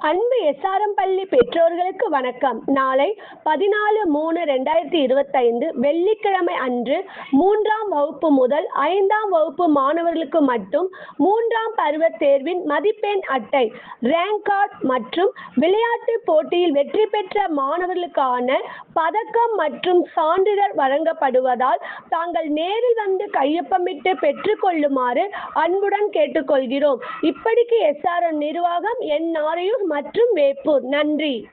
அன்பு எஸ்ஆர்எம் பள்ளி பெற்றோர்களுக்கு வணக்கம் நாளை பதினாலு மூணு ரெண்டாயிரத்தி இருபத்தைந்து வெள்ளிக்கிழமை அன்று மூன்றாம் வகுப்பு முதல் ஐந்தாம் வகுப்பு மாணவர்களுக்கு மட்டும் மூன்றாம் பருவ தேர்வின் மதிப்பெண் அட்டை ரேங்க் கார்டு மற்றும் விளையாட்டு போட்டியில் வெற்றி பெற்ற மாணவர்களுக்கான பதக்கம் மற்றும் சான்றிதழ் வழங்கப்படுவதால் தாங்கள் நேரில் வந்து கையொப்பமிட்டு பெற்றுக்கொள்ளுமாறு அன்புடன் கேட்டுக்கொள்கிறோம் இப்படிக்கு எஸ்ஆர்எம் நிர்வாகம் என் நாரையூர் மற்றும் வேப்பூர் நன்றி